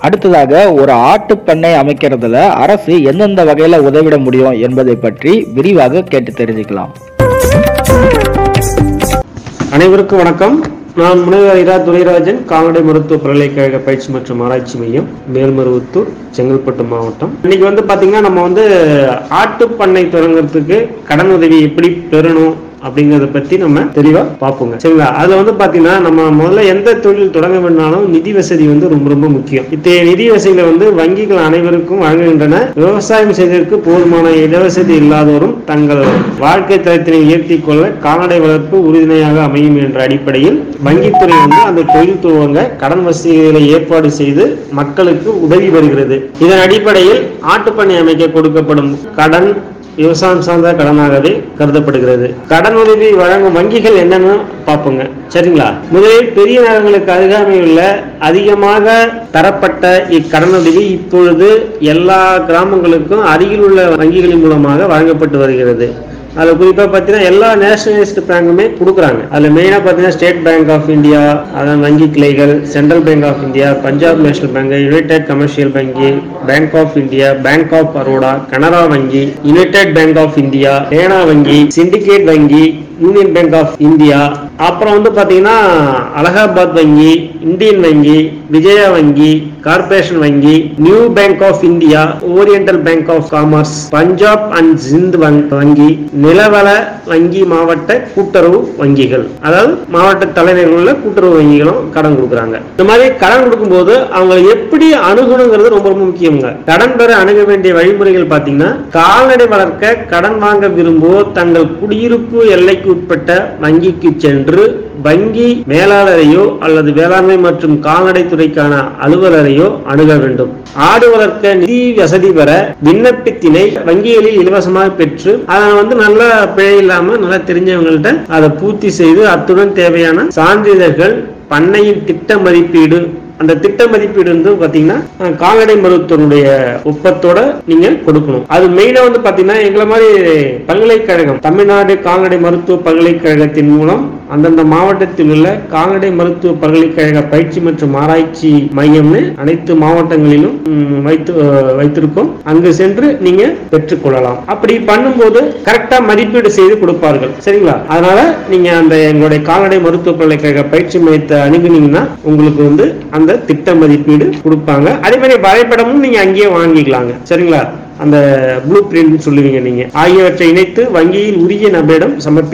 அடுத்ததாக ஒரு ஆட்டு பண்ணை அமைக்கிறதுல அரசு எந்தெந்த வகையில உதவிட முடியும் என்பதை பற்றி விரிவாக கேட்டு தெரிஞ்சுக்கலாம் அனைவருக்கும் வணக்கம் நான் முனைவர் இரா துரைராஜன் கால்நடை மருத்துவ பல்கலைக்கழக பயிற்சி மற்றும் ஆராய்ச்சி மையம் மேல்மருவத்தூர் செங்கல்பட்டு மாவட்டம் இன்னைக்கு வந்து பாத்தீங்கன்னா நம்ம வந்து ஆட்டு பண்ணை தொடங்குறதுக்கு கடன் உதவி எப்படி பெறணும் அப்படிங்கறத பத்தி நம்ம தெளிவா பார்ப்போங்க சரிங்களா அதுல வந்து பாத்தீங்கன்னா நம்ம முதல்ல எந்த தொழில் தொடங்க வேணாலும் நிதி வசதி வந்து ரொம்ப ரொம்ப முக்கியம் இத்தகைய நிதி வசதிகளை வந்து வங்கிகள் அனைவருக்கும் வழங்குகின்றன விவசாயம் செய்வதற்கு போதுமான இடவசதி இல்லாதோரும் தங்கள் வாழ்க்கை தரத்தினை உயர்த்திக் கொள்ள கால்நடை வளர்ப்பு உறுதுணையாக அமையும் என்ற அடிப்படையில் வங்கித்துறை வந்து அந்த தொழில் துவங்க கடன் வசதிகளை ஏற்பாடு செய்து மக்களுக்கு உதவி வருகிறது இதன் அடிப்படையில் ஆட்டுப்பண்ணை அமைக்க கொடுக்கப்படும் கடன் விவசாயம் சார்ந்த கடனாகவே கருதப்படுகிறது கடன் உதவி வழங்கும் வங்கிகள் என்னன்னு பார்ப்போங்க சரிங்களா முதலில் பெரிய நகரங்களுக்கு அருகாமையில் உள்ள அதிகமாக தரப்பட்ட இக்கடனுதவி இப்பொழுது எல்லா கிராமங்களுக்கும் அருகில் உள்ள வங்கிகளின் மூலமாக வழங்கப்பட்டு வருகிறது அதில் குறிப்பாக பார்த்தீங்கன்னா எல்லா நேஷனலிஸ்ட் பேங்குமே கொடுக்குறாங்க அதில் மெயினாக பார்த்தீங்கன்னா ஸ்டேட் பேங்க் ஆஃப் இந்தியா அதான் வங்கி கிளைகள் Central Bank of India Punjab National Bank United Commercial வங்கி Bank of India Bank of Baroda Canara வங்கி United Bank of India Dena வங்கி சிண்டிகேட் வங்கி யூனியன் பேங்க் ஆஃப் இந்தியா அப்புறம் வந்து பாத்தீங்கன்னா அலகாபாத் வங்கி இந்தியன் வங்கி விஜயா வங்கி கார்பரேஷன் வங்கி New Bank of India Oriental Bank of Commerce Punjab and Sind வங்- வங்கி நிலவள வங்கி மாவட்ட கூட்டுறவு வங்கிகள் அதாவது மாவட்ட தலைநகரில் உள்ள கூட்டுறவு வங்கிகளும் கடன் கொடுக்குறாங்க இந்த மாதிரி கடன் கொடுக்கும்போது அவங்க எப்படி அணுகணுங்கிறது ரொம்ப ரொம்ப முக்கியங்க கடன் பெற அணுக வேண்டிய வழிமுறைகள் பாத்தீங்கன்னா கால்நடை வளர்க்க கடன் வாங்க விரும்புவோர் தங்கள் குடியிருப்பு எல்லைக்கு உட்பட்ட வங்கிக்கு சென்று வங்கி மேலாளரையோ அல்லது வேளாண்மை மற்றும் கால்நடை துறைக்கான அலுவலரையோ அணுக வேண்டும் ஆடு வளர்க்க நிதி வசதி பெற விண்ணப்பத்தினை வங்கிகளில் இலவசமாக பெற்று அதை வந்து நல்லா பிழை இல்லாம நல்லா தெரிஞ்சவங்கள்ட்ட அதை பூர்த்தி செய்து அத்துடன் தேவையான சான்றிதழ்கள் பண்ணையின் திட்ட மதிப்பீடு அந்த திட்ட மதிப்பீடு வந்து பாத்தீங்கன்னா அஹ், கால்நடை மருத்துவனுடைய ஒப்பத்தோட நீங்க கொடுக்கணும் அது மெயினா வந்து பாத்தீங்கன்னா எங்களை மாதிரி பல்கலைக்கழகம் தமிழ்நாடு கால்நடை மருத்துவ பல்கலைக்கழகத்தின் மூலம் அந்தந்த மாவட்டத்தில் உள்ள கால்நடை மருத்துவ பல்கலைக்கழக பயிற்சி மற்றும் ஆராய்ச்சி மையம்னு அனைத்து மாவட்டங்களிலும் ம், வைத்து அஹ், வைத்திருக்கோம் அங்கு சென்று நீங்க பெற்றுக்கொள்ளலாம் அப்படி பண்ணும்போது கரெக்டா மதிப்பீடு செய்து கொடுப்பார்கள் சரிங்களா அதனால நீங்க அந்த எங்களுடைய கால்நடை மருத்துவ பல்கலைக்கழக பயிற்சி மையத்தை அணுகுனீங்கன்னா உங்களுக்கு வந்து அந்த திட்ட மதிப்பீடு கொடுப்பாங்க அதே மாதிரி வரைபடமும் நீங்க அங்கேயே வாங்கிக்கலாங்க சரிங்களா அந்த ப்ளூ பிரிண்ட் சொல்லுவீங்க நீங்க ஆகியவற்றை இணைத்து வங்கியில் உரிய நபரிடம் சமர்ப்பி